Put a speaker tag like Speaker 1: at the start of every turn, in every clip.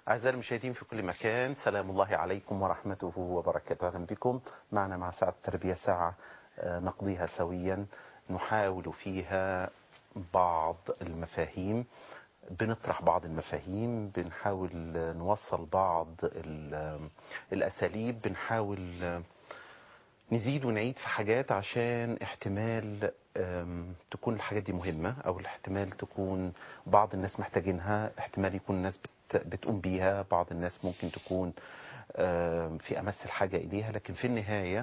Speaker 1: أعزائي المشاهدين في كل مكان سلام الله عليكم ورحمته وبركاته أهلا بكم معنا مع ساعة التربية ساعة نقضيها سويا نحاول فيها بعض المفاهيم بنطرح بعض المفاهيم بنحاول نوصل بعض الأساليب بنحاول نزيد ونعيد في حاجات عشان احتمال تكون الحاجات دي مهمة أو احتمال تكون بعض الناس محتاجينها احتمال يكون الناس بتقوم بيها بعض الناس ممكن تكون في أمس الحاجة إليها لكن في النهاية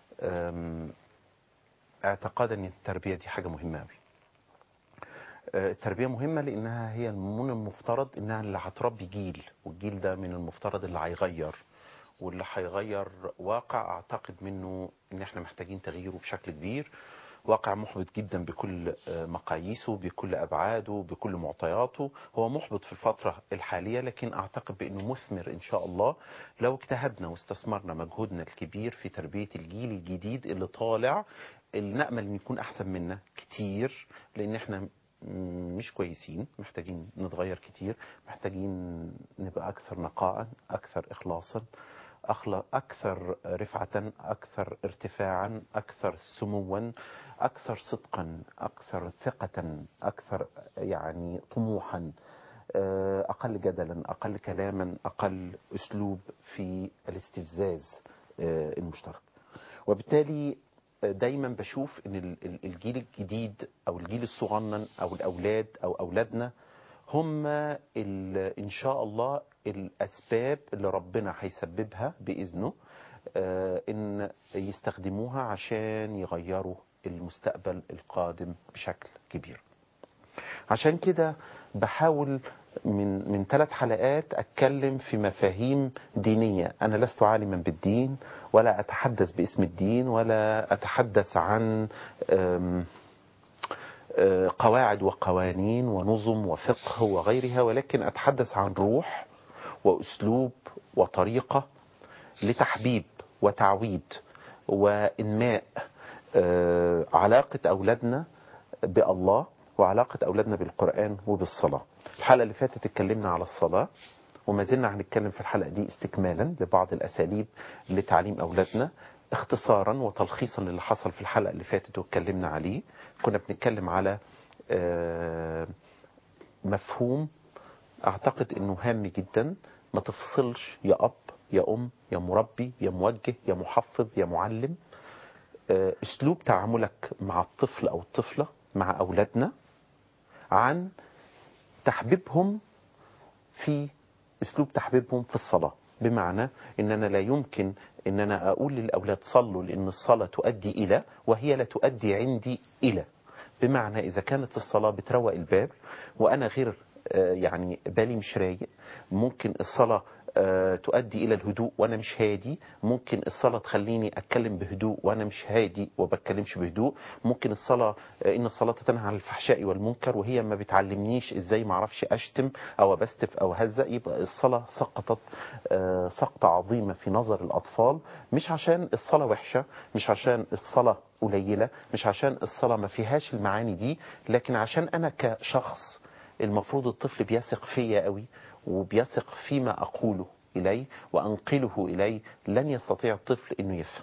Speaker 1: اعتقادا أن التربية دي حاجة مهمة أوي التربية مهمة لأنها هي من المفترض أنها اللي هتربي جيل والجيل ده من المفترض اللي هيغير واللي هيغير واقع أعتقد منه أن احنا محتاجين تغييره بشكل كبير واقع محبط جدا بكل مقاييسه بكل أبعاده بكل معطياته هو محبط في الفترة الحالية لكن أعتقد بأنه مثمر إن شاء الله لو اجتهدنا واستثمرنا مجهودنا الكبير في تربية الجيل الجديد اللي طالع اللي نأمل أن يكون أحسن منا كتير لأن احنا مش كويسين محتاجين نتغير كتير محتاجين نبقى أكثر نقاء أكثر إخلاصا أكثر رفعة أكثر ارتفاعا أكثر سموا أكثر صدقا أكثر ثقة أكثر يعني طموحا أقل جدلا أقل كلاما أقل أسلوب في الاستفزاز المشترك وبالتالي دايما بشوف ان الجيل الجديد او الجيل الصغنن او الاولاد او اولادنا هم ان شاء الله الاسباب اللي ربنا هيسببها باذنه ان يستخدموها عشان يغيروا المستقبل القادم بشكل كبير عشان كده بحاول من من ثلاث حلقات اتكلم في مفاهيم دينيه انا لست عالما بالدين ولا اتحدث باسم الدين ولا اتحدث عن قواعد وقوانين ونظم وفقه وغيرها ولكن اتحدث عن روح واسلوب وطريقه لتحبيب وتعويد وانماء علاقه اولادنا بالله وعلاقة أولادنا بالقرآن وبالصلاة الحلقة اللي فاتت اتكلمنا على الصلاة وما زلنا هنتكلم في الحلقة دي استكمالا لبعض الأساليب لتعليم أولادنا اختصارا وتلخيصا للي حصل في الحلقة اللي فاتت واتكلمنا عليه كنا بنتكلم على مفهوم أعتقد أنه هام جدا ما تفصلش يا أب يا أم يا مربي يا موجه يا محفظ يا معلم أسلوب تعاملك مع الطفل أو الطفلة مع أولادنا عن تحبيبهم في اسلوب تحبيبهم في الصلاة بمعنى ان انا لا يمكن ان انا اقول للاولاد صلوا لان الصلاة تؤدي الى وهي لا تؤدي عندي الى بمعنى اذا كانت الصلاة بتروق الباب وانا غير يعني بالي مش رايق ممكن الصلاة تؤدي إلى الهدوء وأنا مش هادي ممكن الصلاة تخليني أتكلم بهدوء وأنا مش هادي وبتكلمش بهدوء ممكن الصلاة إن الصلاة تنهى عن الفحشاء والمنكر وهي ما بتعلمنيش إزاي ما اعرفش أشتم أو أبستف أو هزأ يبقى الصلاة سقطت سقطة عظيمة في نظر الأطفال مش عشان الصلاة وحشة مش عشان الصلاة قليلة مش عشان الصلاة ما فيهاش المعاني دي لكن عشان أنا كشخص المفروض الطفل بيثق فيا قوي وبيثق فيما أقوله إليه وأنقله إليه لن يستطيع الطفل أنه يفهم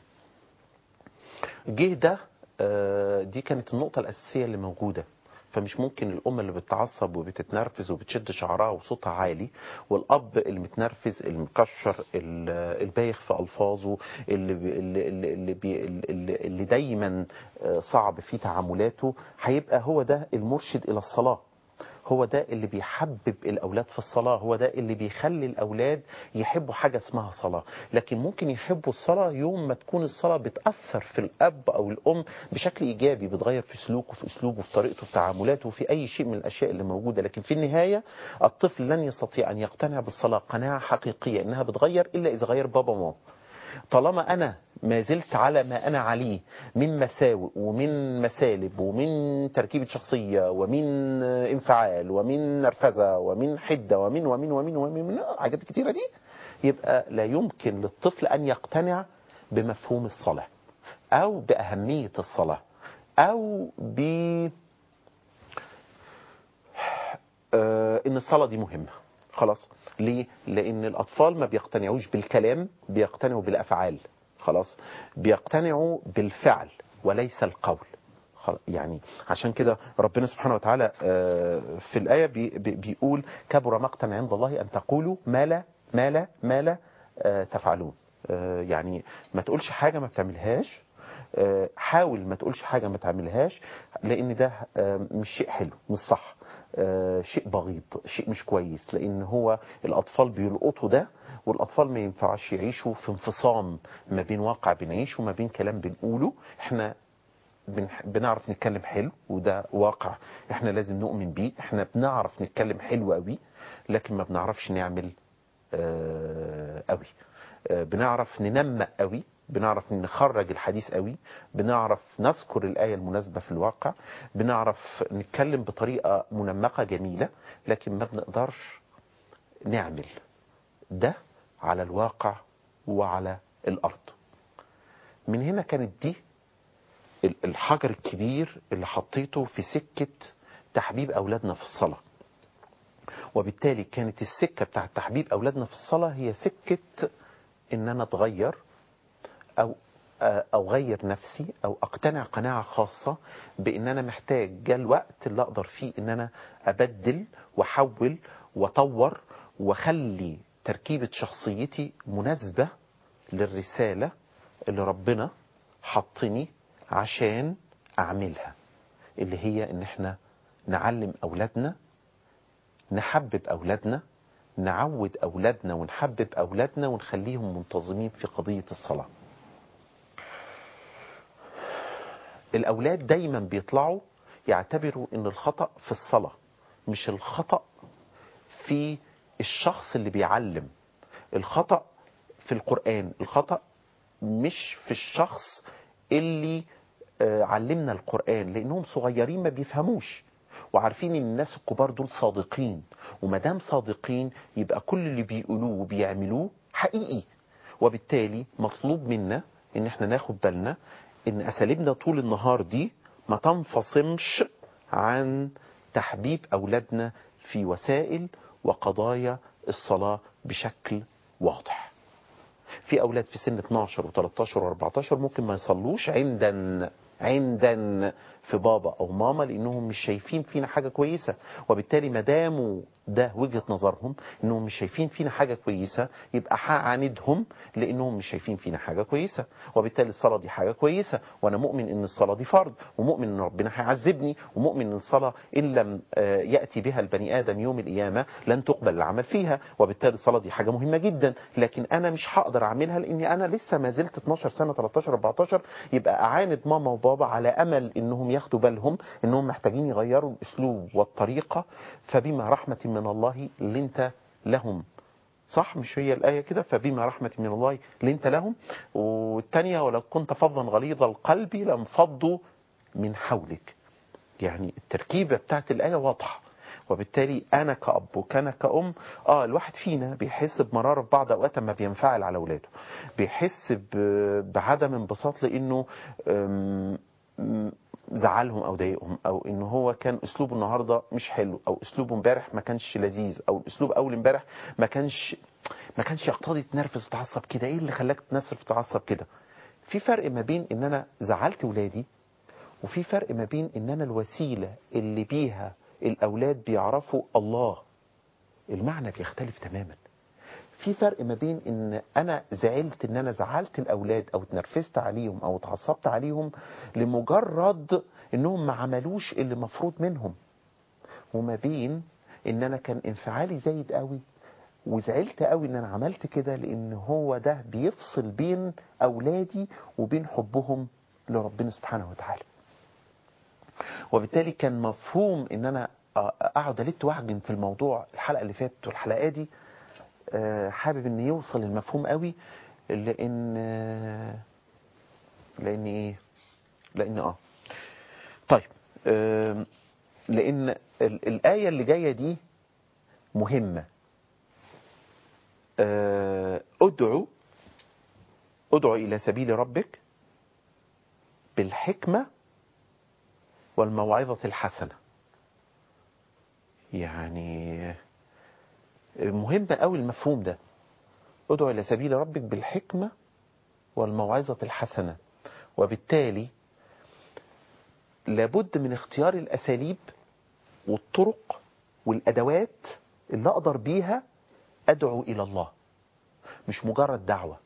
Speaker 1: جه ده دي كانت النقطة الأساسية اللي موجودة فمش ممكن الأم اللي بتتعصب وبتتنرفز وبتشد شعرها وصوتها عالي والأب المتنرفز المكشر البايخ في ألفاظه اللي, اللي, اللي, بي اللي, اللي دايما صعب في تعاملاته هيبقى هو ده المرشد إلى الصلاة هو ده اللي بيحبب الأولاد في الصلاة هو ده اللي بيخلي الأولاد يحبوا حاجة اسمها صلاة لكن ممكن يحبوا الصلاة يوم ما تكون الصلاة بتأثر في الأب أو الأم بشكل إيجابي بتغير في سلوكه في أسلوبه في طريقته في تعاملاته في أي شيء من الأشياء اللي موجودة لكن في النهاية الطفل لن يستطيع أن يقتنع بالصلاة قناعة حقيقية إنها بتغير إلا إذا غير بابا وماما طالما أنا ما زلت على ما أنا عليه من مساوئ ومن مسالب ومن تركيبة شخصية ومن انفعال ومن نرفزة ومن حدة ومن ومن ومن ومن, ومن حاجات كتيرة دي يبقى لا يمكن للطفل أن يقتنع بمفهوم الصلاة أو بأهمية الصلاة أو ب إن الصلاة دي مهمة خلاص ليه لان الاطفال ما بيقتنعوش بالكلام بيقتنعوا بالافعال خلاص بيقتنعوا بالفعل وليس القول خل- يعني عشان كده ربنا سبحانه وتعالى آه، في الآية بي- بي- بيقول كبر مقتا عند الله أن تقولوا ما لا ما لا ما لا آه، تفعلون آه، يعني ما تقولش حاجة ما بتعملهاش آه، حاول ما تقولش حاجة ما تعملهاش لأن ده آه، مش شيء حلو مش صح آه، شيء بغيض شيء مش كويس لأن هو الأطفال بيلقطوا ده والأطفال ما ينفعش يعيشوا في انفصام ما بين واقع بنعيشه وما بين كلام بنقوله احنا بنح- بنعرف نتكلم حلو وده واقع احنا لازم نؤمن بيه احنا بنعرف نتكلم حلو قوي لكن ما بنعرفش نعمل آه، قوي آه، بنعرف ننمق قوي بنعرف نخرج الحديث قوي بنعرف نذكر الآية المناسبة في الواقع بنعرف نتكلم بطريقة منمقة جميلة لكن ما بنقدرش نعمل ده على الواقع وعلى الأرض من هنا كانت دي ال- الحجر الكبير اللي حطيته في سكة تحبيب أولادنا في الصلاة وبالتالي كانت السكة بتاعت تحبيب أولادنا في الصلاة هي سكة إن أنا أتغير أو آه، أو غير نفسي أو أقتنع قناعة خاصة بإن أنا محتاج جاء الوقت اللي أقدر فيه إن أنا أبدل وأحول وأطور وأخلي تركيبة شخصيتي مناسبة للرسالة اللي ربنا حطني عشان أعملها اللي هي إن إحنا نعلم أولادنا نحبب أولادنا نعود أولادنا ونحبب أولادنا ونخليهم منتظمين في قضية الصلاة الأولاد دايما بيطلعوا يعتبروا إن الخطأ في الصلاة مش الخطأ في الشخص اللي بيعلم الخطأ في القرآن الخطأ مش في الشخص اللي آه، علمنا القرآن لأنهم صغيرين ما بيفهموش وعارفين ان الناس الكبار دول صادقين وما دام صادقين يبقى كل اللي بيقولوه وبيعملوه حقيقي وبالتالي مطلوب منا ان احنا ناخد بالنا ان اساليبنا طول النهار دي ما تنفصمش عن تحبيب اولادنا في وسائل وقضايا الصلاة بشكل واضح في اولاد في سن 12 و13 و14 ممكن ما يصلوش عندن عندن في بابا او ماما لانهم مش شايفين فينا حاجه كويسه وبالتالي ما داموا ده وجهه نظرهم انهم مش شايفين فينا حاجه كويسه يبقى هعاندهم لانهم مش شايفين فينا حاجه كويسه وبالتالي الصلاه دي حاجه كويسه وانا مؤمن ان الصلاه دي فرض ومؤمن ان ربنا هيعذبني ومؤمن ان الصلاه ان لم آه، ياتي بها البني ادم يوم القيامه لن تقبل العمل فيها وبالتالي الصلاه دي حاجه مهمه جدا لكن انا مش هقدر اعملها لاني انا لسه ما زلت 12 سنه 13 14 يبقى اعاند ماما وبابا على امل انهم ياخدوا بالهم انهم محتاجين يغيروا الاسلوب والطريقه فبما رحمه من الله لنت لهم صح مش هي الآية كده فبما رحمة من الله لنت لهم والتانية ولو كنت فظا غليظ القلب لانفضوا من حولك يعني التركيبة بتاعت الآية واضحة وبالتالي أنا كأب وكان كأم آه الواحد فينا بيحس بمرارة في بعض أوقات ما بينفعل على أولاده بيحس ب- بعدم انبساط لأنه أم، أم، زعلهم او ضايقهم او ان هو كان اسلوبه النهارده مش حلو او اسلوبه امبارح ما كانش لذيذ او الاسلوب اول امبارح ما كانش ما كانش يقتضي تنرفز وتعصب كده ايه اللي خلاك تنرفز وتعصب كده في فرق ما بين ان انا زعلت ولادي وفي فرق ما بين ان انا الوسيله اللي بيها الاولاد بيعرفوا الله المعنى بيختلف تماما في فرق ما بين ان انا زعلت ان انا زعلت الاولاد او اتنرفزت عليهم او اتعصبت عليهم لمجرد انهم ما عملوش اللي مفروض منهم وما بين ان انا كان انفعالي زايد قوي وزعلت قوي ان انا عملت كده لان هو ده بيفصل بين اولادي وبين حبهم لربنا سبحانه وتعالى وبالتالي كان مفهوم ان انا اقعد الت واعجن في الموضوع الحلقه اللي فاتت والحلقه دي آه، حابب ان يوصل المفهوم قوي لان آه، لان ايه لان اه طيب آم، لان ال- الايه اللي جايه دي مهمه آه، ادعو ادعو الى سبيل ربك بالحكمه والموعظه الحسنه يعني مهم قوي المفهوم ده ادعو إلى سبيل ربك بالحكمة والموعظة الحسنة وبالتالي لابد من اختيار الأساليب والطرق والأدوات اللي أقدر بيها أدعو إلى الله مش مجرد دعوة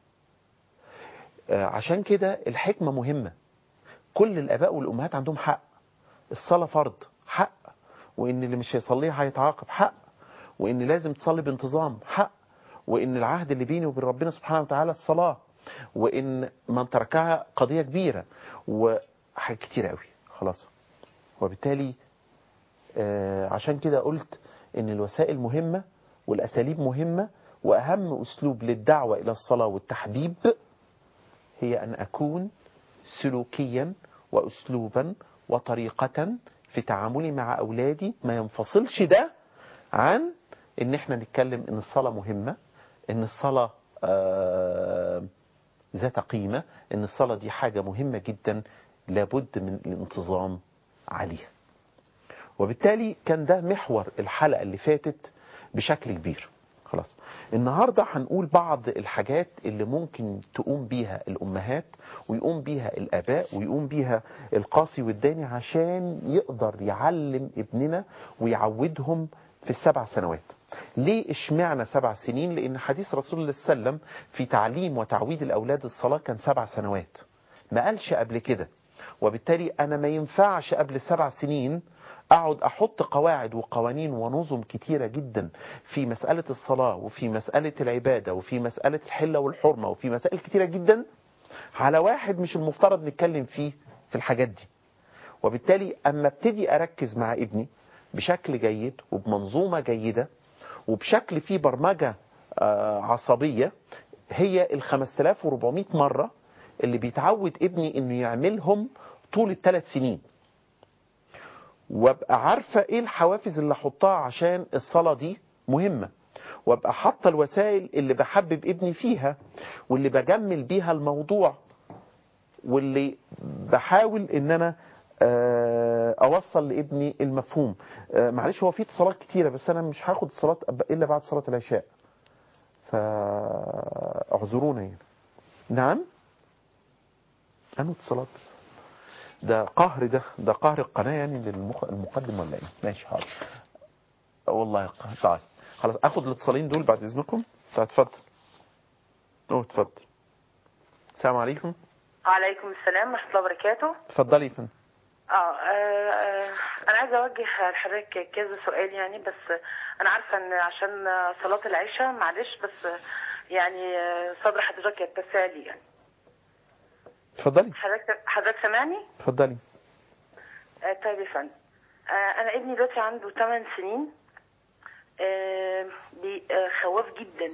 Speaker 1: آه، عشان كده الحكمة مهمة كل الآباء والأمهات عندهم حق الصلاة فرض حق وإن اللي مش هيصليها هيتعاقب حق وإن لازم تصلي بانتظام حق وإن العهد اللي بيني وبين ربنا سبحانه وتعالى الصلاة وإن من تركها قضية كبيرة وحاجات كتير قوي خلاص وبالتالي آه، عشان كده قلت إن الوسائل مهمة والأساليب مهمة وأهم أسلوب للدعوة إلى الصلاة والتحبيب هي أن أكون سلوكيا وأسلوبا وطريقة في تعاملي مع أولادي ما ينفصلش ده عن إن إحنا نتكلم إن الصلاة مهمة إن الصلاة آه، ذات قيمة إن الصلاة دي حاجة مهمة جدا لابد من الانتظام عليها وبالتالي كان ده محور الحلقة اللي فاتت بشكل كبير خلاص النهاردة هنقول بعض الحاجات اللي ممكن تقوم بيها الأمهات ويقوم بيها الآباء ويقوم بيها القاصي والداني عشان يقدر يعلم ابننا ويعودهم في السبع سنوات ليه اشمعنا سبع سنين لأن حديث رسول الله صلى الله عليه وسلم في تعليم وتعويد الأولاد الصلاة كان سبع سنوات ما قالش قبل كده وبالتالي أنا ما ينفعش قبل سبع سنين أقعد أحط قواعد وقوانين ونظم كتيرة جدا في مسألة الصلاة وفي مسألة العبادة وفي مسألة الحلة والحرمة وفي مسائل كتيرة جدا على واحد مش المفترض نتكلم فيه في الحاجات دي وبالتالي أما ابتدي أركز مع ابني بشكل جيد وبمنظومة جيدة وبشكل فيه برمجة آه، عصبية هي ال 5400 مرة اللي بيتعود ابني انه يعملهم طول الثلاث سنين وابقى عارفة ايه الحوافز اللي احطها عشان الصلاة دي مهمة وابقى حاطة الوسائل اللي بحبب ابني فيها واللي بجمل بيها الموضوع واللي بحاول ان انا آه، اوصل لابني المفهوم آه، معلش هو في اتصالات كتيرة بس انا مش هاخد اتصالات الا بعد صلاة العشاء فاعذرونا يعني نعم انا اتصالات بس ده قهر ده ده قهر القناة يعني للمقدم ولا ايه ماشي حاضر والله قهر. تعال خلاص اخد الاتصالين دول بعد اذنكم تعال اتفضل اوه اتفضل السلام عليكم
Speaker 2: وعليكم السلام ورحمة الله وبركاته
Speaker 1: اتفضلي يا فندم
Speaker 2: اه آه، آه، انا عايزه اوجه لحضرتك كذا سؤال يعني بس انا عارفه ان عشان صلاه العشاء معلش بس يعني آه، صدر حضرتك يتسع لي يعني
Speaker 1: اتفضلي
Speaker 2: حضرتك حضرتك سامعني
Speaker 1: اتفضلي
Speaker 2: آه، طيب يا فندم آه، انا ابني دلوقتي عنده 8 سنين آه، بي- آه، خواف جدا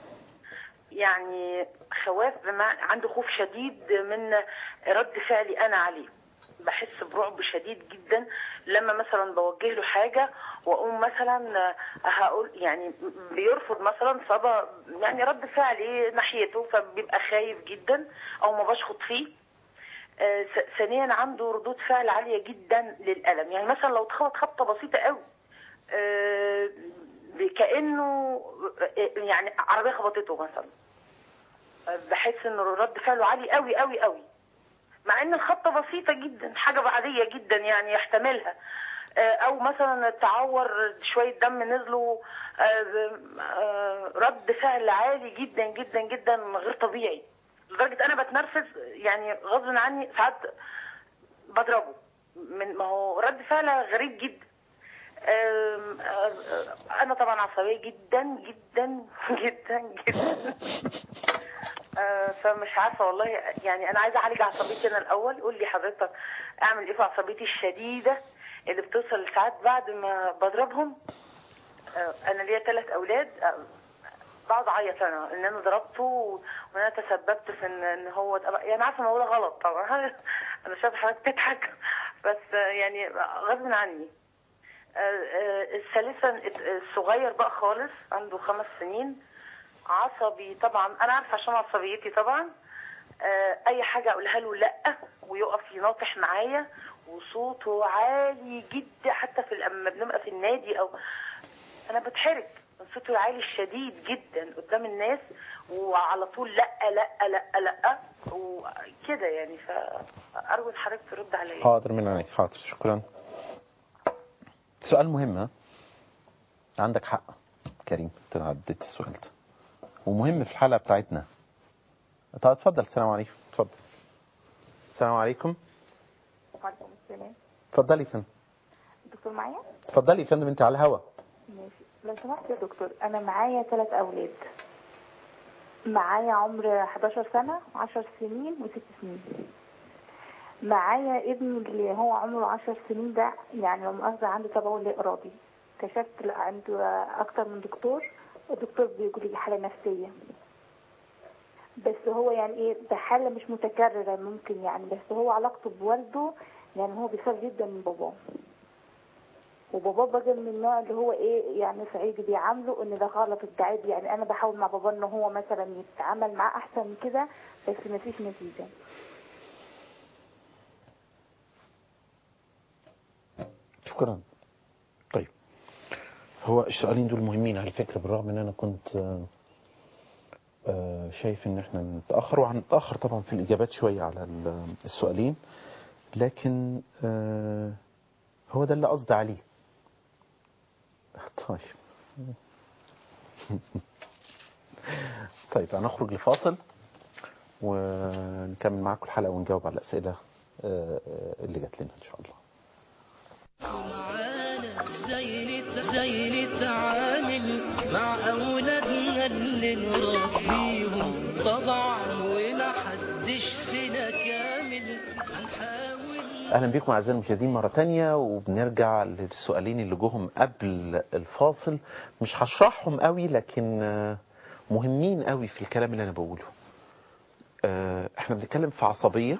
Speaker 2: يعني خواف بمعنى عنده خوف شديد من رد فعلي انا عليه بحس برعب شديد جدا لما مثلا بوجه له حاجه واقوم مثلا آه، هقول يعني بيرفض مثلا صدى يعني رد فعلي ناحيته فبيبقى خايف جدا او ما بشخط فيه آه، ث- ثانيا عنده ردود فعل عاليه جدا للالم يعني مثلا لو اتخبط خبطه بسيطه قوي آه، كانه آه، يعني عربيه خبطته مثلا آه، بحس ان رد فعله عالي قوي قوي قوي مع ان الخبطه بسيطه جدا حاجه عاديه جدا يعني يحتملها آه، او مثلا تعور شويه دم نزلوا آه، آه، رد فعل عالي جدا جدا جدا غير طبيعي لدرجه انا بتنرفز يعني غصب عني ساعات بضربه من ما هو رد فعل غريب جدا آم، آه، آه، انا طبعا عصبيه جدا جدا جدا جدا آه، فمش عارفه والله يعني انا عايزه اعالج عصبيتي انا الاول قول لي حضرتك اعمل ايه في عصبيتي الشديده اللي بتوصل لساعات بعد ما بضربهم آه، انا ليا ثلاث اولاد آه، بقعد اعيط انا ان انا ضربته و- وان انا تسببت في ان ان هو اتقبل- يعني عارفه الموضوع غلط طبعا انا شايفه حضرتك تضحك بس آه، يعني غصب عني آه، آه، ثالثا الصغير بقى خالص عنده خمس سنين عصبي طبعا انا عارفه عشان عصبيتي طبعا آه، اي حاجه اقولها له لا ويقف يناطح معايا وصوته عالي جدا حتى في لما بنبقى في النادي او انا بتحرك من صوته العالي الشديد جدا قدام الناس وعلى طول لا لا لا لا وكده يعني فارجو ان حضرتك ترد عليا
Speaker 1: حاضر من عينيك حاضر شكرا سؤال مهم ها؟ عندك حق كريم انت عديت السؤال ده ومهم في الحلقه بتاعتنا طب اتفضل السلام عليكم اتفضل السلام عليكم
Speaker 3: وعليكم السلام
Speaker 1: اتفضلي يا فندم
Speaker 3: دكتور معايا
Speaker 1: اتفضلي يا فندم انت على الهوا
Speaker 3: ماشي لو سمحت يا دكتور انا معايا ثلاث اولاد معايا عمر 11 سنة 10 سنين وست سنين معايا ابني اللي هو عمره 10 سنين ده يعني لو مؤاخذة عنده تبول لا إرادي كشفت لا عنده أكتر من دكتور الدكتور بيقول لي حالة نفسية بس هو يعني ايه ده حالة مش متكررة ممكن يعني بس هو علاقته بوالده يعني هو بيخاف جدا من باباه وباباه بقى من النوع اللي هو ايه يعني صعيدي بيعامله ان ده غلط ده عيب يعني انا بحاول مع بابا ان هو مثلا يتعامل معاه احسن من كده بس مفيش نتيجه
Speaker 1: شكرا طيب هو السؤالين دول مهمين على فكرة بالرغم ان انا كنت آه، آه، شايف ان احنا نتأخر وهنتأخر طبعا في الاجابات شوية على ال- السؤالين لكن آه، هو ده اللي قصدي عليه طيب طيب هنخرج لفاصل ونكمل معاكم الحلقة ونجاوب على الأسئلة آه، آه، اللي جات لنا إن شاء الله
Speaker 4: معانا ازاي نت- ازاي نتعامل مع اولادنا اللي نربيهم طبعا وما حدش فينا كامل هنحاول
Speaker 1: اهلا بكم اعزائي المشاهدين مره تانية وبنرجع للسؤالين اللي جوهم قبل الفاصل مش هشرحهم قوي لكن آه، مهمين قوي في الكلام اللي انا بقوله آه، احنا بنتكلم في عصبيه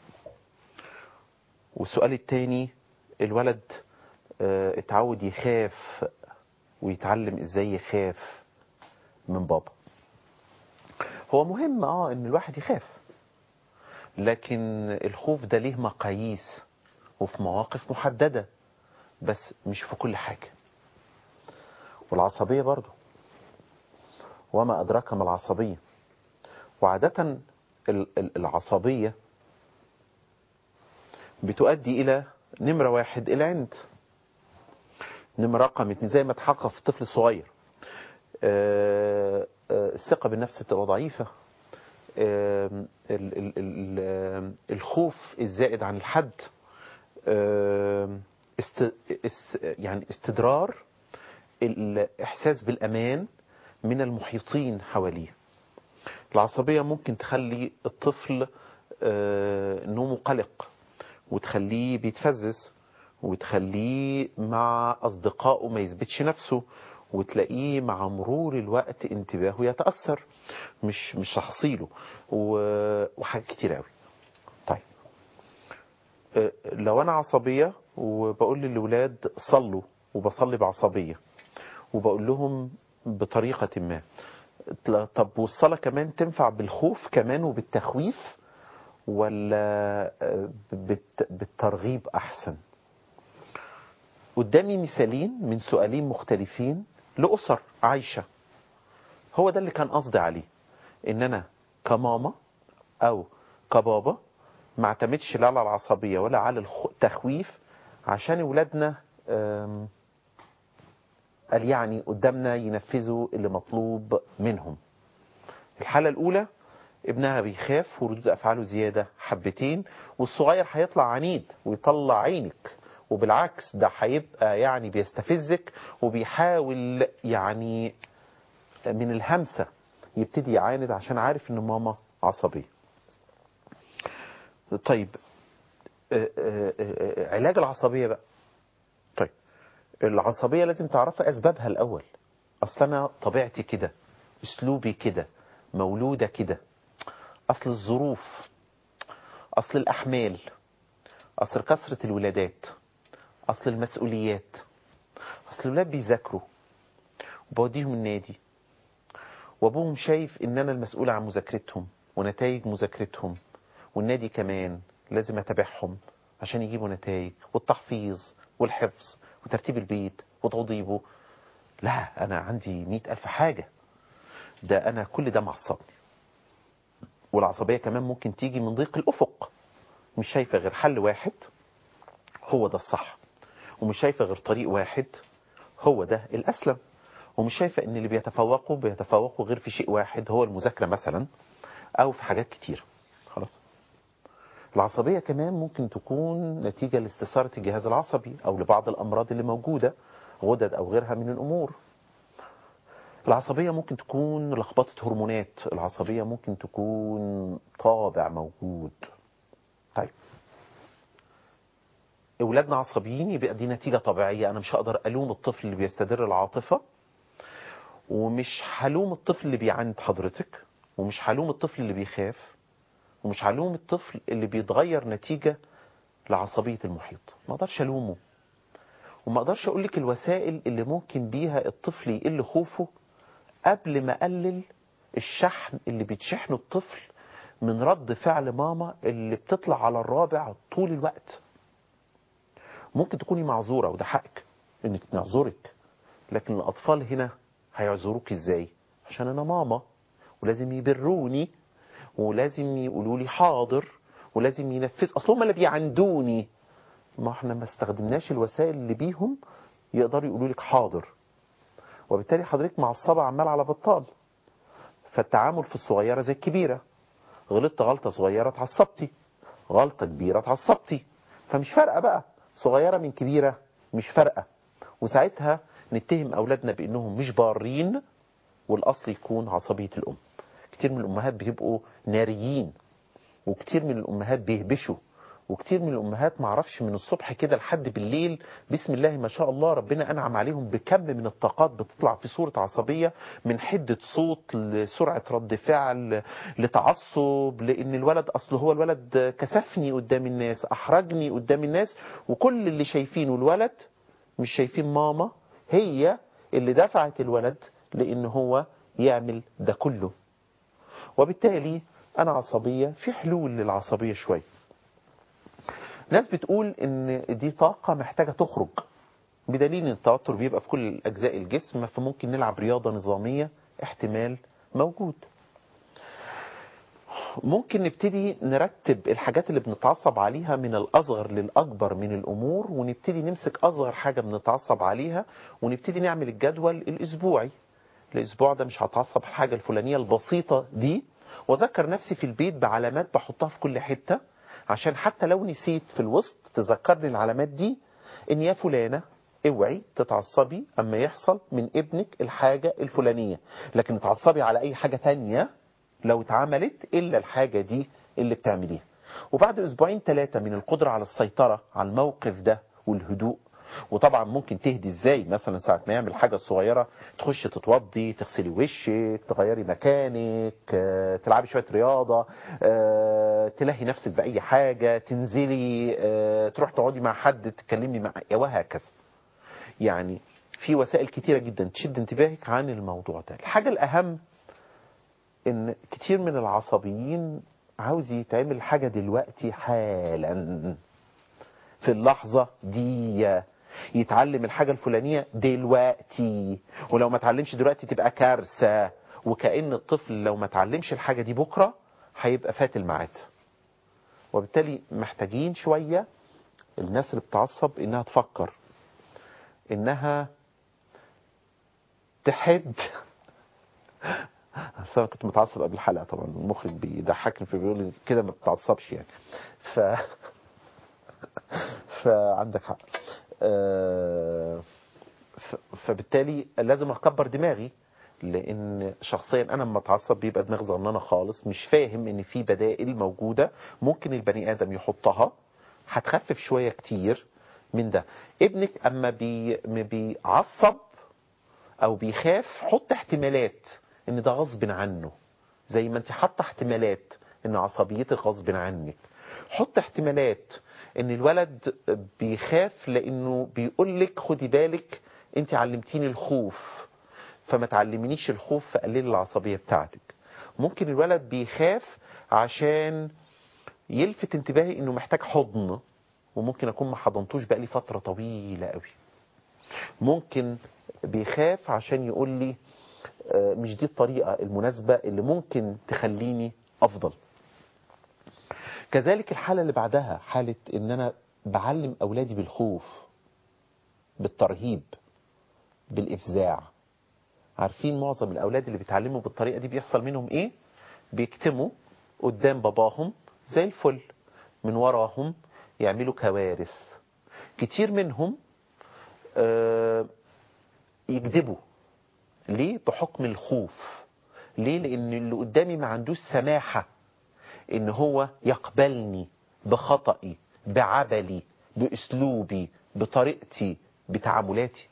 Speaker 1: والسؤال التاني الولد آه، اتعود يخاف ويتعلم ازاي يخاف من بابا هو مهم اه ان الواحد يخاف لكن الخوف ده ليه مقاييس وفي مواقف محددة بس مش في كل حاجة والعصبية برضو وما أدراك ما العصبية وعادة ال- ال- العصبية بتؤدي إلى نمرة واحد العند نمرة رقم اتنين زي ما تحقق في الطفل الصغير آه، آه، الثقة بالنفس بتبقى ضعيفة آم، ال- ال- ال- آم، الخوف الزائد عن الحد آم، است است يعني استدرار الإحساس بالأمان من المحيطين حواليه العصبية ممكن تخلي الطفل آه، نومه قلق وتخليه بيتفزز وتخليه مع أصدقائه ما يثبتش نفسه وتلاقيه مع مرور الوقت انتباهه يتأثر مش مش تحصيله و- وحاجات كتير قوي طيب آه، لو أنا عصبية وبقول للولاد صلوا وبصلي بعصبية وبقول لهم بطريقة ما لا، طب والصلاة كمان تنفع بالخوف كمان وبالتخويف ولا آه، بالت- بالترغيب أحسن قدامي مثالين من سؤالين مختلفين لأسر عايشة هو ده اللي كان قصدي عليه ان انا كماما او كبابا ما اعتمدش لا على العصبية ولا على الخ- التخويف عشان ولادنا آم، قال يعني قدامنا ينفذوا اللي مطلوب منهم الحالة الأولى ابنها بيخاف وردود أفعاله زيادة حبتين والصغير هيطلع عنيد ويطلع عينك وبالعكس ده هيبقى يعني بيستفزك وبيحاول يعني من الهمسة يبتدي يعاند عشان عارف ان ماما عصبية طيب آه، آه، آه، علاج العصبية بقى طيب العصبية لازم تعرفها أسبابها الأول أصل أنا طبيعتي كده أسلوبي كده مولودة كده أصل الظروف أصل الأحمال أصل كثرة الولادات أصل المسؤوليات أصل الولاد بيذاكروا وبوديهم النادي وابوهم شايف ان انا المسؤول عن مذاكرتهم ونتائج مذاكرتهم والنادي كمان لازم اتابعهم عشان يجيبوا نتائج والتحفيظ والحفظ وترتيب البيت وتوضيبه لا انا عندي مئة الف حاجة ده انا كل ده معصبني والعصبية كمان ممكن تيجي من ضيق الافق مش شايفة غير حل واحد هو ده الصح ومش شايفة غير طريق واحد هو ده الاسلم ومش شايفة ان اللي بيتفوقوا بيتفوقوا غير في شيء واحد هو المذاكرة مثلا او في حاجات كتير خلاص العصبية كمان ممكن تكون نتيجة لاستثارة الجهاز العصبي أو لبعض الأمراض اللي موجودة غدد أو غيرها من الأمور العصبية ممكن تكون لخبطة هرمونات العصبية ممكن تكون طابع موجود طيب أولادنا عصبيين يبقى دي نتيجة طبيعية أنا مش هقدر ألوم الطفل اللي بيستدر العاطفة ومش هلوم الطفل اللي بيعاند حضرتك ومش هلوم الطفل اللي بيخاف ومش هلوم الطفل اللي بيتغير نتيجة لعصبية المحيط ما اقدرش الومه وما اقدرش اقول لك الوسائل اللي ممكن بيها الطفل يقل خوفه قبل ما اقلل الشحن اللي بيتشحنه الطفل من رد فعل ماما اللي بتطلع على الرابع طول الوقت ممكن تكوني معذورة وده حقك انك نعذرك لكن الاطفال هنا هيعذروك ازاي عشان انا ماما ولازم يبروني ولازم يقولوا لي حاضر ولازم ينفذ اصل هم اللي بيعندوني ما احنا ما استخدمناش الوسائل اللي بيهم يقدروا يقولوا لك حاضر وبالتالي حضرتك معصبه عمال على بطال فالتعامل في الصغيره زي الكبيره غلطت غلطه صغيره اتعصبتي غلطه كبيره اتعصبتي فمش فارقه بقى صغيره من كبيره مش فارقه وساعتها نتهم اولادنا بانهم مش بارين والاصل يكون عصبيه الام كتير من الامهات بيبقوا ناريين وكتير من الامهات بيهبشوا وكتير من الامهات معرفش من الصبح كده لحد بالليل بسم الله ما شاء الله ربنا انعم عليهم بكم من الطاقات بتطلع في صورة عصبية من حدة صوت لسرعة رد فعل لتعصب لان الولد اصله هو الولد كسفني قدام الناس احرجني قدام الناس وكل اللي شايفينه الولد مش شايفين ماما هي اللي دفعت الولد لان هو يعمل ده كله وبالتالي انا عصبية في حلول للعصبية شوية ناس بتقول ان دي طاقة محتاجة تخرج بدليل ان التوتر بيبقى في كل اجزاء الجسم فممكن نلعب رياضة نظامية احتمال موجود ممكن نبتدي نرتب الحاجات اللي بنتعصب عليها من الأصغر للأكبر من الأمور ونبتدي نمسك أصغر حاجة بنتعصب عليها ونبتدي نعمل الجدول الأسبوعي الأسبوع ده مش هتعصب الحاجة الفلانية البسيطة دي وذكر نفسي في البيت بعلامات بحطها في كل حتة عشان حتى لو نسيت في الوسط تذكرني العلامات دي ان يا فلانة اوعي تتعصبي اما يحصل من ابنك الحاجة الفلانية لكن تتعصبي على اي حاجة تانية لو اتعملت الا الحاجة دي اللي بتعمليها وبعد اسبوعين ثلاثة من القدرة على السيطرة على الموقف ده والهدوء وطبعا ممكن تهدي ازاي مثلا ساعة ما يعمل حاجة صغيرة تخش تتوضي تغسلي وشك تغيري مكانك آه، تلعبي شوية رياضة آه، تلهي نفسك بأي حاجة تنزلي آه، تروح تقعدي مع حد تتكلمي مع وهكذا يعني في وسائل كتيرة جدا تشد انتباهك عن الموضوع ده الحاجة الأهم ان كتير من العصبيين عاوز يتعمل حاجة دلوقتي حالا في اللحظة دي يتعلم الحاجة الفلانية دلوقتي ولو ما اتعلمش دلوقتي تبقى كارثة وكأن الطفل لو ما اتعلمش الحاجة دي بكرة هيبقى فات الميعاد وبالتالي محتاجين شوية الناس اللي بتعصب انها تفكر انها تحد أصل انا كنت متعصب قبل الحلقه طبعا المخرج بيضحكني فبيقول لي كده ما بتعصبش يعني ف فعندك حق آه، ف- فبالتالي لازم اكبر دماغي لان شخصيا انا لما اتعصب بيبقى دماغي ظنانه خالص مش فاهم ان في بدائل موجوده ممكن البني ادم يحطها هتخفف شويه كتير من ده ابنك اما بي ما بيعصب او بيخاف حط احتمالات ان ده غصب عنه زي ما انت حاطه احتمالات ان عصبيتك غصب عنك حط احتمالات ان الولد بيخاف لانه بيقول لك خدي بالك انت علمتيني الخوف فما تعلمينيش الخوف فقللي العصبيه بتاعتك ممكن الولد بيخاف عشان يلفت انتباهي انه محتاج حضن وممكن اكون ما حضنتوش بقالي فتره طويله قوي ممكن بيخاف عشان يقول لي آه، مش دي الطريقة المناسبة اللي ممكن تخليني أفضل كذلك الحالة اللي بعدها حالة إن أنا بعلم أولادي بالخوف بالترهيب بالإفزاع عارفين معظم الأولاد اللي بيتعلموا بالطريقة دي بيحصل منهم إيه بيكتموا قدام باباهم زي الفل من وراهم يعملوا كوارث كتير منهم آه، يكذبوا ليه بحكم الخوف ليه لان اللي قدامي ما عندوش سماحة ان هو يقبلني بخطئي بعبلي باسلوبي بطريقتي بتعاملاتي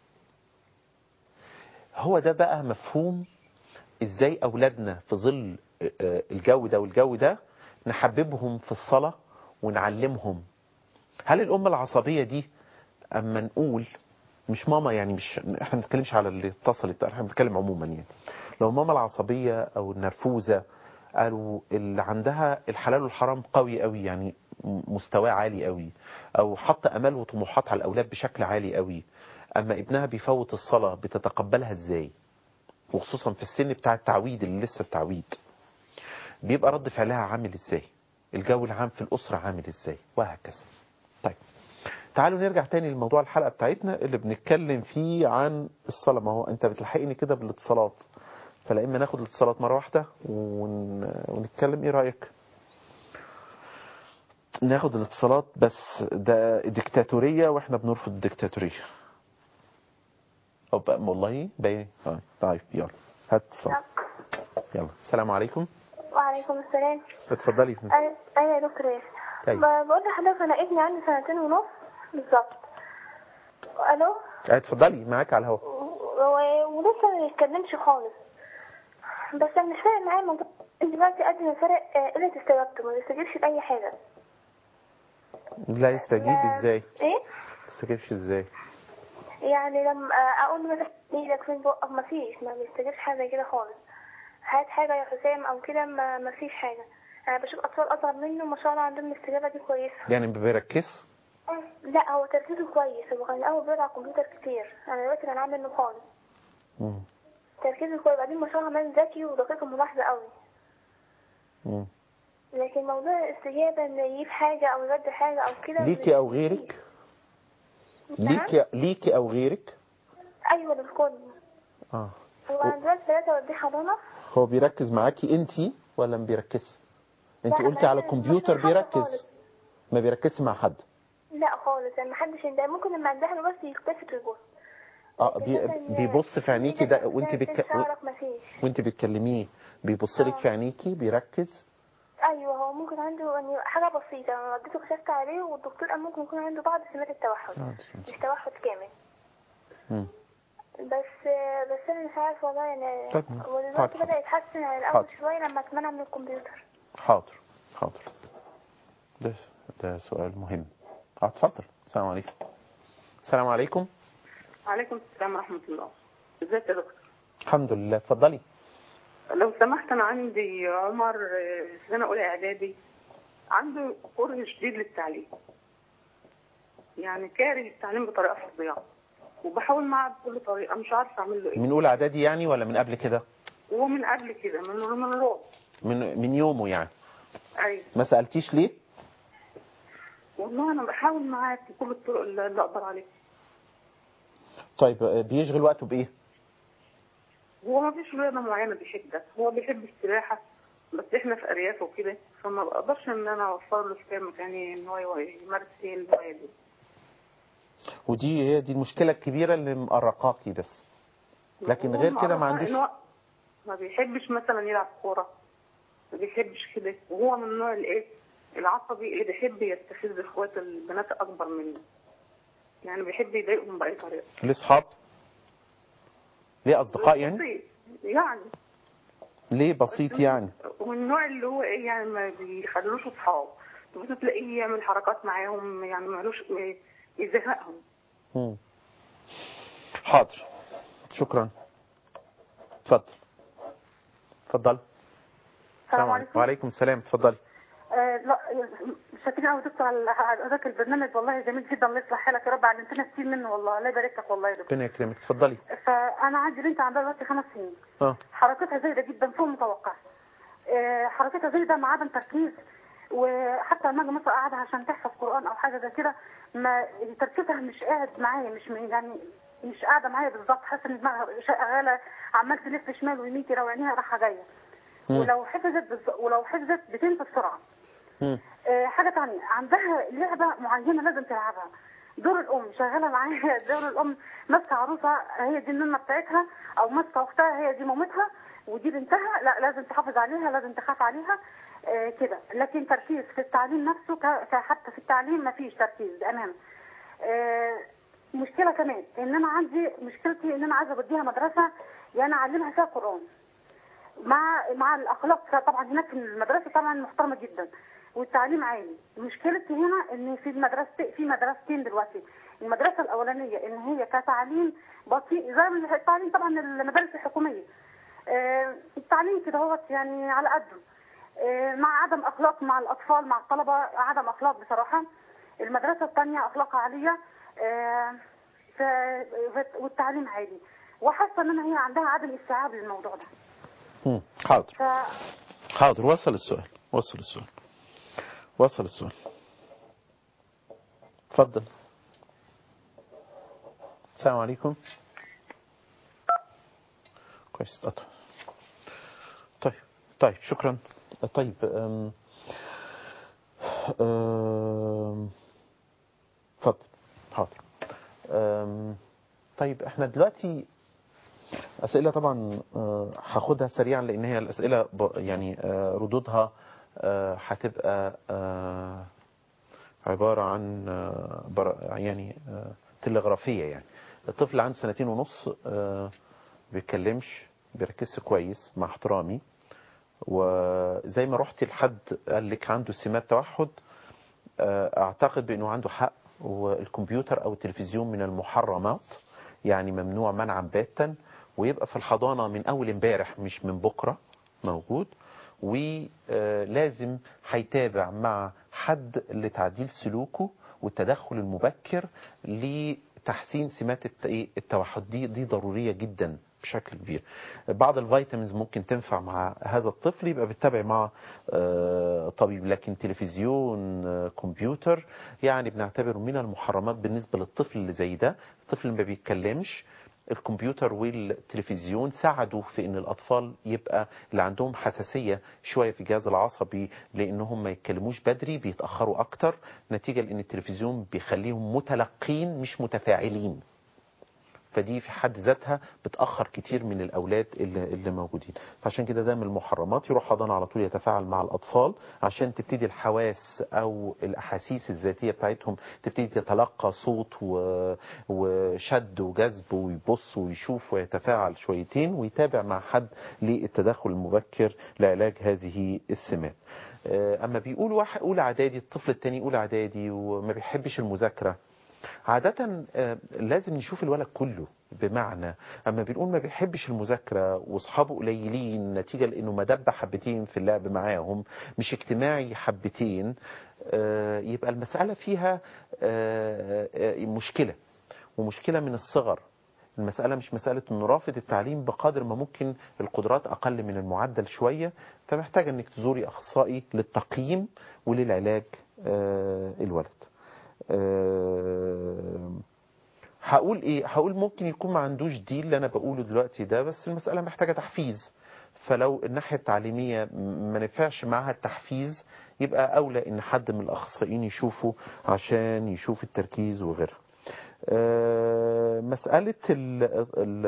Speaker 1: هو ده بقى مفهوم ازاي اولادنا في ظل آه، الجو ده والجو ده نحببهم في الصلاة ونعلمهم هل الأمة العصبية دي أما نقول مش ماما يعني مش احنا ما بنتكلمش على اللي اتصلت احنا بنتكلم عموما يعني لو ماما العصبية او النرفوزة قالوا اللي عندها الحلال والحرام قوي قوي يعني مستواه عالي قوي او حط امال وطموحات على الاولاد بشكل عالي قوي اما ابنها بيفوت الصلاة بتتقبلها ازاي وخصوصا في السن بتاع التعويد اللي لسه التعويد بيبقى رد فعلها عامل ازاي الجو العام في الاسرة عامل ازاي وهكذا طيب تعالوا نرجع تاني لموضوع الحلقة بتاعتنا اللي بنتكلم فيه عن الصلاة ما هو انت بتلحقني كده بالاتصالات فلا اما ناخد الاتصالات مرة واحدة ون... ونتكلم ايه رأيك ناخد الاتصالات بس ده ديكتاتورية واحنا بنرفض الديكتاتورية أو بقى والله باين آه، طيب يلا هات اتصال يلا السلام عليكم
Speaker 5: وعليكم السلام
Speaker 1: اتفضلي
Speaker 5: أنا أنا يا دكتور ياسر
Speaker 1: أيوة.
Speaker 5: ب- بقول لحضرتك أنا ابني عنده سنتين ونص بالظبط ألو
Speaker 1: آه، اتفضلي معاك على الهواء
Speaker 5: و- ولسه ما بيتكلمش خالص بس أنا مش فارق معايا الموضوع دلوقتي قد ما فرق آه، قلة استجابته ما بيستجيبش لأي حاجة
Speaker 1: لا يستجيب
Speaker 5: ما-
Speaker 1: ازاي
Speaker 5: إيه؟
Speaker 1: يستجيبش ازاي
Speaker 5: يعني لما آه، أقول له مثلا إيدك فين بقك ما فيش ما بيستجيبش حاجة زي كده خالص هات حاجة يا حسام أو كده ما, ما فيش حاجة أنا بشوف أطفال أصغر منه ما شاء الله عندهم الاستجابة دي كويسة
Speaker 1: يعني ما بيركز
Speaker 5: لا هو تركيزه كويس هو كان الاول بيقعد على الكمبيوتر كتير انا دلوقتي بنعمل منه خالص
Speaker 1: مم.
Speaker 5: تركيزه كويس بعدين ما شاء الله كمان ذكي ودقيق الملاحظه قوي
Speaker 1: مم.
Speaker 5: لكن موضوع الاستجابه ان يجيب حاجه او يرد حاجه او كده
Speaker 1: ليكي او غيرك ليكي ليكي او غيرك
Speaker 5: ايوه للكل
Speaker 1: اه
Speaker 5: هو انا دلوقتي بدات اوديه حضانه
Speaker 1: هو بيركز معاكي انتي ولا ما بيركزش انت
Speaker 5: لا،
Speaker 1: قلتي على
Speaker 5: أنا-
Speaker 1: الكمبيوتر
Speaker 5: مش مع حد
Speaker 1: بيركز
Speaker 5: خالص.
Speaker 1: ما بيركزش مع حد
Speaker 5: لا خالص يعني محدش يندهى ممكن لما اندهله بس يلتفت ويبص
Speaker 1: اه
Speaker 5: لكن
Speaker 1: بي...
Speaker 5: مثلاً
Speaker 1: بيبص في عينيكي ده
Speaker 5: إيدك
Speaker 1: وانت
Speaker 5: بتاعت
Speaker 1: بك...
Speaker 5: شعرك مفيش
Speaker 1: وانت بتكلميه بيبص لك
Speaker 5: آه.
Speaker 1: في عينيكي بيركز
Speaker 5: ايوه هو ممكن عنده يعني حاجه بسيطه انا وديته كشفت عليه والدكتور قال ممكن يكون عنده بعض سمات التوحد
Speaker 1: آه، بسم
Speaker 5: مش توحد كامل
Speaker 1: مم.
Speaker 5: بس بس انا مش عارفه والله يعني
Speaker 1: طيب.
Speaker 5: ودلوقتي
Speaker 1: حاضر.
Speaker 5: بدا يتحسن عن الاول
Speaker 1: حاضر.
Speaker 5: شويه لما اتمنع من الكمبيوتر
Speaker 1: حاضر حاضر ده ده سؤال مهم اه اتفضل السلام عليكم السلام عليكم
Speaker 6: عليكم السلام ورحمة الله ازيك يا دكتور
Speaker 1: الحمد لله اتفضلي
Speaker 6: لو سمحت انا عندي عمر آه، سنة اولى اعدادي عنده كره شديد للتعليم يعني كاره التعليم بطريقة فظيعة وبحاول معاه بكل طريقة مش عارفة اعمل له ايه
Speaker 1: من اولى اعدادي يعني ولا من قبل كده
Speaker 6: ومن قبل كده من من الروض
Speaker 1: من من يومه يعني
Speaker 6: ايوه
Speaker 1: ما سالتيش ليه
Speaker 6: والله انا بحاول معاه بكل الطرق اللي اللي اقدر عليها
Speaker 1: طيب آه، بيشغل وقته بايه
Speaker 6: هو ما فيش رياضة معينة بيحبها هو بيحب السباحة بس احنا في ارياف وكده فما بقدرش ان انا اوفر له في مكان ان هو يمارس فيه الهواية دي
Speaker 1: ودي هي دي المشكله الكبيره اللي مقرقاكي بس لكن
Speaker 6: هو
Speaker 1: غير كده ما
Speaker 6: معروف
Speaker 1: عندوش
Speaker 6: إن هو ما بيحبش مثلا يلعب كورة ما بيحبش كده وهو من النوع الايه العصبي اللي بيحب يستفز اخوات البنات اكبر منه يعني بيحب يضايقهم بأي طريقة
Speaker 1: ليه اصحاب ليه اصدقاء يعني
Speaker 6: بسيط. يعني
Speaker 1: ليه بسيط يعني
Speaker 6: ومن النوع اللي هو ايه يعني ما بيخلوش اصحاب تبص تلاقيه يعمل حركات معاهم يعني مالوش يزهقهم
Speaker 1: مم. حاضر شكرا اتفضل اتفضل
Speaker 5: السلام عليكم
Speaker 1: وعليكم السلام اتفضلي
Speaker 7: آه لا شاكرين قوي دكتور على على هذاك البرنامج والله جميل جدا الله يصلح حالك يا رب علمتنا كتير منه والله الله يبارك لك والله يا دكتور
Speaker 1: ربنا يكرمك اتفضلي
Speaker 7: فانا عندي بنت عندها دلوقتي خمس سنين
Speaker 1: اه
Speaker 7: حركتها زايده جدا فوق المتوقع آه، حركتها زايده مع عدم تركيز وحتى لما اجي مثلا اقعدها عشان تحفظ قران او حاجه زي كده ما تركيزها مش قاعد معايا مش م- يعني مش قاعده معايا بالظبط حاسه ان دماغها شغاله عمال تلف شمال ويمين كده وعينيها رايحه جايه
Speaker 1: مم.
Speaker 7: ولو حفظت بالظ- ولو حفظت بتنسى بسرعه
Speaker 1: مم.
Speaker 7: آه، حاجة تانية عندها لعبة معينة لازم تلعبها دور الأم شغالة معايا دور الأم ماسكة عروسة هي دي النمة بتاعتها أو ماسكة أختها هي دي مامتها ودي بنتها لا لازم تحافظ عليها لازم تخاف عليها آه، كده لكن تركيز في التعليم نفسه ك- ك- حتى في التعليم ما فيش تركيز بأمانة آه، مشكلة كمان إن أنا عندي مشكلتي إن أنا عايزة أوديها مدرسة يعني أعلمها فيها قرآن مع مع الاخلاق طبعا هناك في المدرسه طبعا محترمه جدا والتعليم عالي مشكلتي هنا ان في المدرسه في مدرستين دلوقتي المدرسه الاولانيه ان هي كتعليم بطيء زي ما التعليم طبعا المدارس الحكوميه آه، التعليم كده هو يعني على قده آه، مع عدم اخلاق مع الاطفال مع الطلبه عدم اخلاق بصراحه المدرسه الثانيه اخلاقها عاليه آه، ف- والتعليم عالي وحاسه ان أنا هي عندها عدم استيعاب للموضوع ده
Speaker 1: مم. حاضر
Speaker 7: ف...
Speaker 1: حاضر وصل السؤال وصل السؤال وصل السؤال اتفضل السلام عليكم كويس اتقطع طيب طيب شكرا طيب أم أم اتفضل حاضر أم طيب احنا دلوقتي أسئلة طبعا آه، هاخدها سريعا لأن هي الأسئلة ب- يعني آه، ردودها آه، هتبقى آه، عبارة عن آه، بر- يعني آه، تلغرافية يعني الطفل عنده سنتين ونص آه، بيتكلمش بيركزش كويس مع احترامي وزي ما رحت لحد قال لك عنده سمات توحد آه، اعتقد بانه عنده حق والكمبيوتر او التلفزيون من المحرمات يعني ممنوع منعا باتا ويبقى في الحضانة من اول امبارح مش من بكرة موجود ولازم هيتابع مع حد لتعديل سلوكه والتدخل المبكر لتحسين سمات الت- إيه التوحد دي دي ضرورية جدا بشكل كبير بعض الفيتامينز ممكن تنفع مع هذا الطفل يبقى بيتابع مع آه، طبيب لكن تلفزيون آه، كمبيوتر يعني بنعتبره من المحرمات بالنسبة للطفل اللي زي ده الطفل اللي ما بيتكلمش الكمبيوتر والتلفزيون ساعدوا في ان الاطفال يبقى اللي عندهم حساسيه شويه في الجهاز العصبي لانهم ما يتكلموش بدري بيتاخروا اكتر نتيجه لان التلفزيون بيخليهم متلقين مش متفاعلين فدي في حد ذاتها بتأخر كتير من الأولاد اللي, اللي موجودين فعشان كده ده من المحرمات يروح حضانة على طول يتفاعل مع الأطفال عشان تبتدي الحواس أو الأحاسيس الذاتية بتاعتهم تبتدي تتلقى صوت و... وشد وجذب ويبص ويشوف ويتفاعل شويتين ويتابع مع حد للتدخل المبكر لعلاج هذه السمات آه، أما بيقولوا واحد أولى إعدادي الطفل التاني أولى إعدادي وما بيحبش المذاكرة عادة آه، لازم نشوف الولد كله بمعنى اما بنقول ما بيحبش المذاكرة واصحابه قليلين نتيجة لانه مدب حبتين في اللعب معاهم مش اجتماعي حبتين آه، يبقى المسألة فيها آه، آه، مشكلة ومشكلة من الصغر المسألة مش مسألة انه رافض التعليم بقدر ما ممكن القدرات اقل من المعدل شوية فمحتاجة انك تزوري اخصائي للتقييم وللعلاج آه، الولد آه، هقول ايه هقول ممكن يكون ما عندوش دي اللي انا بقوله دلوقتي ده بس المسألة محتاجة تحفيز فلو الناحية التعليمية ما نفعش معها التحفيز يبقى اولى ان حد من الاخصائيين يشوفه عشان يشوف التركيز وغيرها آه، مسألة ال ال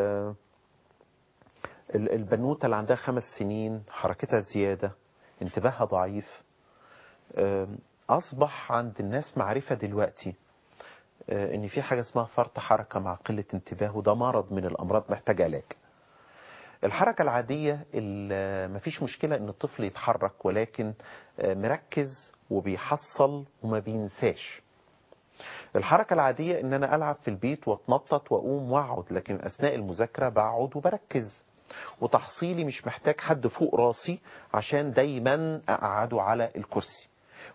Speaker 1: ال- البنوتة اللي عندها خمس سنين حركتها زيادة انتباهها ضعيف آم، أصبح عند الناس معرفة دلوقتي آه، إن في حاجة اسمها فرط حركة مع قلة انتباه وده مرض من الأمراض محتاج علاج الحركة العادية ال- مفيش مشكلة إن الطفل يتحرك ولكن آه، مركز وبيحصل وما بينساش الحركة العادية ان انا العب في البيت واتنطط واقوم واقعد لكن اثناء المذاكرة بقعد وبركز وتحصيلي مش محتاج حد فوق راسي عشان دايما اقعده على الكرسي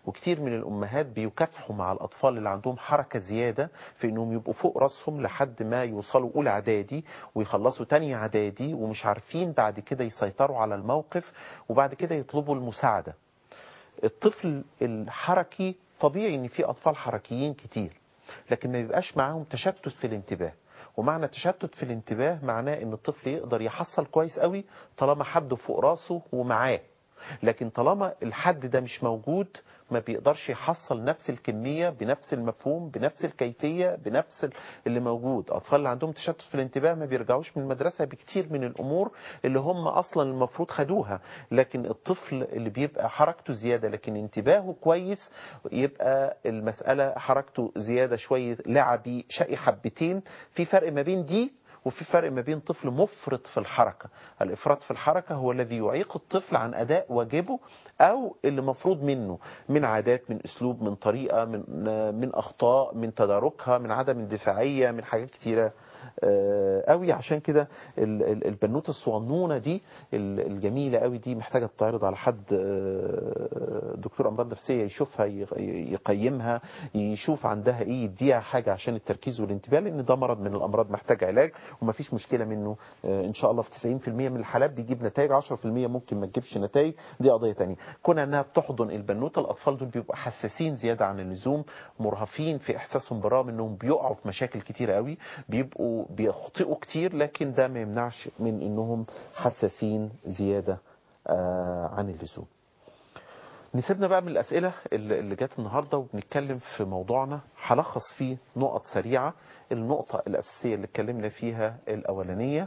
Speaker 1: وكتير من الامهات بيكافحوا مع الاطفال اللي عندهم حركه زياده في انهم يبقوا فوق راسهم لحد ما يوصلوا اولى اعدادي ويخلصوا تاني اعدادي ومش عارفين بعد كده يسيطروا على الموقف وبعد كده يطلبوا المساعده الطفل الحركي طبيعي ان في اطفال حركيين كتير لكن ما بيبقاش معاهم تشتت في الانتباه ومعنى تشتت في الانتباه معناه ان الطفل يقدر يحصل كويس قوي طالما حد فوق راسه ومعاه لكن طالما الحد ده مش موجود ما بيقدرش يحصل نفس الكمية بنفس المفهوم بنفس الكيفية بنفس اللي موجود أطفال اللي عندهم تشتت في الانتباه ما بيرجعوش من المدرسة بكتير من الأمور اللي هم أصلا المفروض خدوها لكن الطفل اللي بيبقى حركته زيادة لكن انتباهه كويس يبقى المسألة حركته زيادة شوية لعبي شقي حبتين في فرق ما بين دي وفي فرق ما بين طفل مفرط في الحركة الإفراط في الحركة هو الذي يعيق الطفل عن أداء واجبه أو اللي مفروض منه من عادات من أسلوب من طريقة من, من أخطاء من تداركها من عدم اندفاعية من حاجات كتيرة قوي عشان كده البنوتة الصغنونة دي الجميلة قوي دي محتاجة تتعرض على حد دكتور أمراض نفسية يشوفها يقيمها يشوف عندها ايه يديها حاجة عشان التركيز والانتباه لان ده مرض من الأمراض محتاج علاج ومفيش مشكلة منه ان شاء الله في 90% من الحالات بيجيب نتائج 10% ممكن ما تجيبش نتائج دي قضية تانية كون انها بتحضن البنوتة الأطفال دول بيبقوا حساسين زيادة عن اللزوم مرهفين في إحساسهم بالرغم انهم بيقعوا في مشاكل كتيرة قوي بيبقوا بيخطئوا كتير لكن ده ما يمنعش من انهم حساسين زيادة عن اللزوم نسيبنا بقى من الأسئلة اللي جت النهاردة وبنتكلم في موضوعنا هلخص فيه نقط سريعة النقطة الأساسية اللي اتكلمنا فيها الأولانية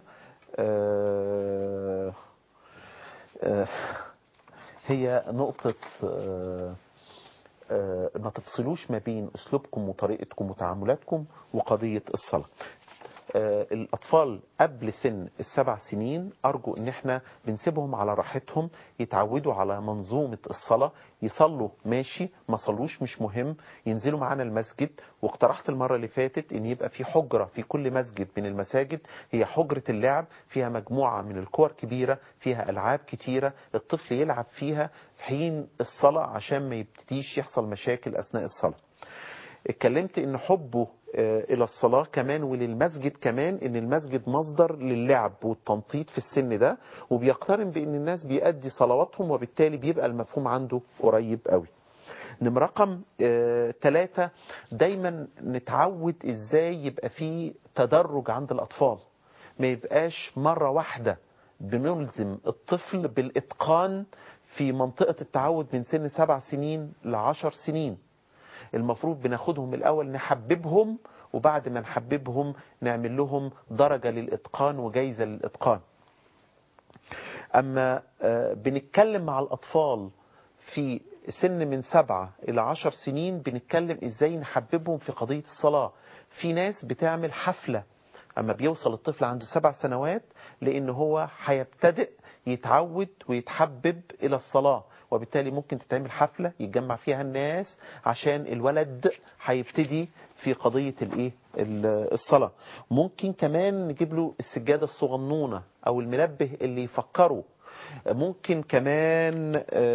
Speaker 1: هي نقطة ما تفصلوش ما بين أسلوبكم وطريقتكم وتعاملاتكم وقضية الصلاة الأطفال قبل سن السبع سنين أرجو إن احنا بنسيبهم على راحتهم يتعودوا على منظومة الصلاة يصلوا ماشي ما صلوش مش مهم ينزلوا معانا المسجد واقترحت المرة اللي فاتت إن يبقى في حجرة في كل مسجد من المساجد هي حجرة اللعب فيها مجموعة من الكور كبيرة فيها ألعاب كتيرة الطفل يلعب فيها حين الصلاة عشان ما يبتديش يحصل مشاكل أثناء الصلاة اتكلمت ان حبه الى الصلاة كمان وللمسجد كمان ان المسجد مصدر للعب والتنطيط في السن ده وبيقترن بان الناس بيأدي صلواتهم وبالتالي بيبقى المفهوم عنده قريب قوي نمرة رقم ثلاثة دايما نتعود ازاي يبقى في تدرج عند الاطفال ما يبقاش مرة واحدة بنلزم الطفل بالاتقان في منطقة التعود من سن سبع سنين لعشر سنين المفروض بناخدهم الأول نحببهم وبعد ما نحببهم نعمل لهم درجة للإتقان وجايزة للإتقان أما بنتكلم مع الأطفال في سن من سبعة إلى عشر سنين بنتكلم إزاي نحببهم في قضية الصلاة في ناس بتعمل حفلة أما بيوصل الطفل عنده سبع سنوات لأن هو هيبتدئ يتعود ويتحبب إلى الصلاة وبالتالي ممكن تتعمل حفلة يتجمع فيها الناس عشان الولد هيبتدي في قضية الايه الصلاة ممكن كمان نجيب له السجادة الصغنونة او المنبه اللي يفكره ممكن كمان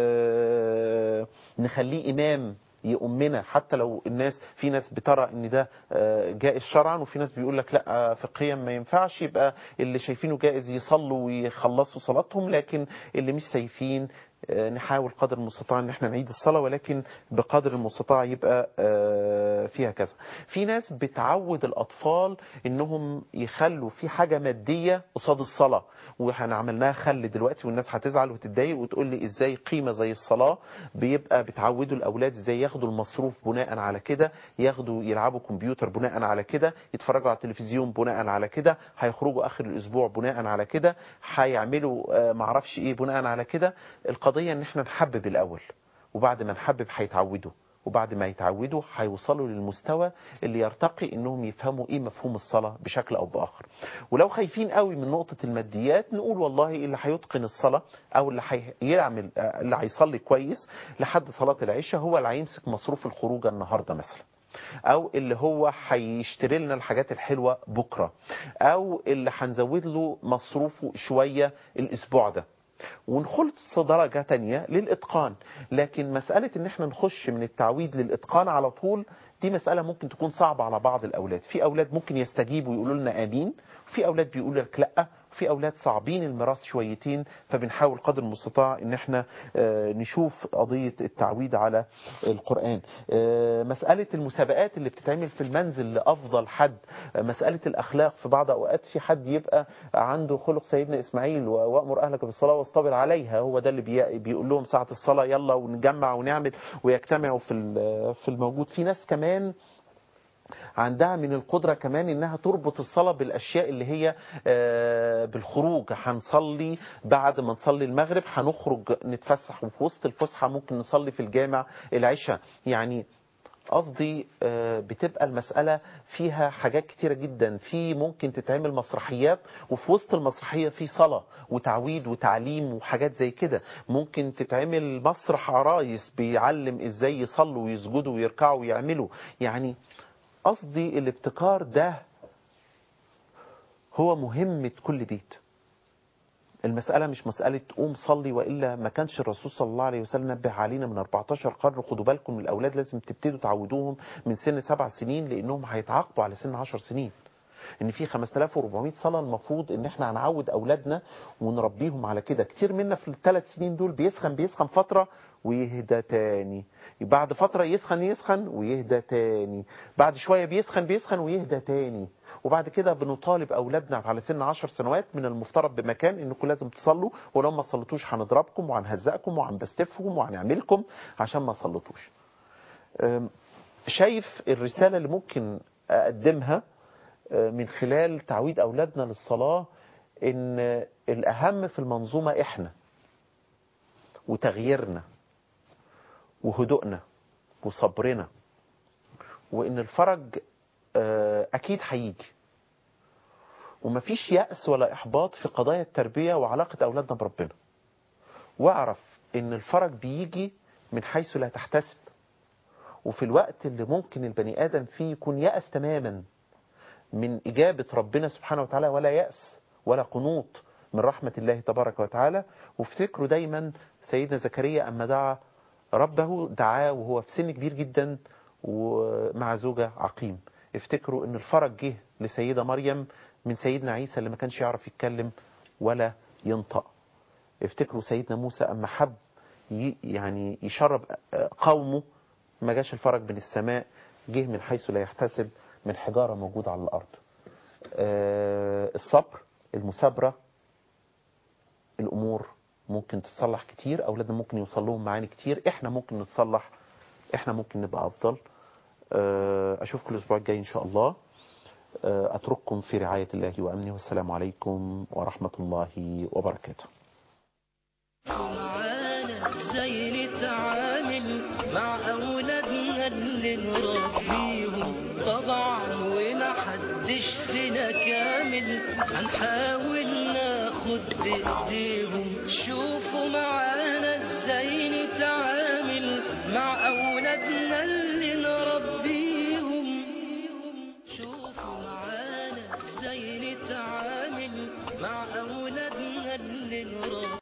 Speaker 1: نخليه امام يؤمنا حتى لو الناس في ناس بترى ان ده جائز شرعا وفي ناس بيقول لك لا فقهيا ما ينفعش يبقى اللي شايفينه جائز يصلوا ويخلصوا صلاتهم لكن اللي مش شايفين نحاول قدر المستطاع ان احنا نعيد الصلاة ولكن بقدر المستطاع يبقى فيها كذا في ناس بتعود الاطفال انهم يخلوا في حاجة مادية قصاد الصلاة واحنا عملناها خل دلوقتي والناس هتزعل وتتضايق وتقول لي ازاي قيمة زي الصلاة بيبقى بتعودوا الاولاد ازاي ياخدوا المصروف بناء على كده ياخدوا يلعبوا كمبيوتر بناء على كده يتفرجوا على التلفزيون بناء على كده هيخرجوا اخر الاسبوع بناء على كده هيعملوا معرفش ايه بناء على كده القضية ان احنا نحبب الاول وبعد ما نحبب هيتعودوا وبعد ما يتعودوا هيوصلوا للمستوى اللي يرتقي انهم يفهموا ايه مفهوم الصلاة بشكل او باخر ولو خايفين قوي من نقطة الماديات نقول والله اللي هيتقن الصلاة او اللي هيعمل اللي هيصلي كويس لحد صلاة العشاء هو اللي هيمسك مصروف الخروجه النهاردة مثلا او اللي هو هيشتري لنا الحاجات الحلوة بكرة او اللي هنزود له مصروفه شوية الاسبوع ده ونخلص درجة تانية للإتقان لكن مسألة ان احنا نخش من التعويد للإتقان على طول دي مسألة ممكن تكون صعبة على بعض الأولاد في أولاد ممكن يستجيبوا ويقولوا لنا آمين في أولاد بيقولوا لك لأ في أولاد صعبين الميراث شويتين فبنحاول قدر المستطاع ان احنا آه، نشوف قضية التعويد على القرآن آه، مسألة المسابقات اللي بتتعمل في المنزل لأفضل حد آه، مسألة الأخلاق في بعض أوقات في حد يبقى عنده خلق سيدنا إسماعيل و- وأمر أهلك بالصلاة واصطبر عليها هو ده اللي بي- بيقول لهم ساعة الصلاة يلا ونجمع ونعمل ويجتمعوا في ال- في الموجود في ناس كمان عندها من القدرة كمان انها تربط الصلاة بالاشياء اللي هي آه، بالخروج هنصلي بعد ما نصلي المغرب هنخرج نتفسح وفي وسط الفسحة ممكن نصلي في الجامع العشاء يعني قصدي آه، بتبقى المسألة فيها حاجات كتيرة جدا في ممكن تتعمل مسرحيات وفي وسط المسرحية في صلاة وتعويد وتعليم وحاجات زي كده ممكن تتعمل مسرح عرايس بيعلم ازاي يصلوا ويسجدوا ويركعوا ويعملوا يعني قصدي الابتكار ده هو مهمة كل بيت المسألة مش مسألة قوم صلي وإلا ما كانش الرسول صلى الله عليه وسلم نبه علينا من 14 قرن خدوا بالكم من الأولاد لازم تبتدوا تعودوهم من سن سبع سنين لأنهم هيتعاقبوا على سن 10 سنين ان في 5400 صلاه المفروض ان احنا هنعود اولادنا ونربيهم على كده كتير منا في الثلاث سنين دول بيسخن بيسخن فتره ويهدى تاني بعد فتره يسخن يسخن ويهدى تاني بعد شويه بيسخن بيسخن ويهدى تاني وبعد كده بنطالب اولادنا على سن 10 سنوات من المفترض بمكان انكم لازم تصلوا ولو ما صليتوش هنضربكم وهنهزقكم وهنبستفكم وهنعملكم عشان ما صليتوش أم، شايف الرساله اللي ممكن اقدمها من خلال تعويد أولادنا للصلاة إن الأهم في المنظومة إحنا وتغييرنا وهدوءنا وصبرنا وإن الفرج آه، أكيد هيجي ومفيش يأس ولا إحباط في قضايا التربية وعلاقة أولادنا بربنا واعرف إن الفرج بيجي من حيث لا تحتسب وفي الوقت اللي ممكن البني آدم فيه يكون يأس تماما من إجابة ربنا سبحانه وتعالى ولا يأس ولا قنوط من رحمة الله تبارك وتعالى وافتكروا دايما سيدنا زكريا أما دعا ربه دعاه وهو في سن كبير جدا ومع زوجة عقيم افتكروا ان الفرج جه لسيدة مريم من سيدنا عيسى اللي ما كانش يعرف يتكلم ولا ينطق افتكروا سيدنا موسى أما حب ي- يعني يشرب قومه ما جاش الفرج من السماء جه من حيث لا يحتسب من حجارة موجودة على الأرض آه، الصبر المثابرة الأمور ممكن تتصلح كتير أولادنا ممكن يوصل لهم معاني كتير إحنا ممكن نتصلح إحنا ممكن نبقى أفضل آه، أشوفكم الأسبوع الجاي إن شاء الله آه، أترككم في رعاية الله وأمنه والسلام عليكم ورحمة الله وبركاته
Speaker 4: معانا ازاي نتعامل مع اولادنا اللي نربيهم طبعا ومحدش فينا كامل هنحاول ناخد بايديهم شوفوا معانا ازاي نتعامل مع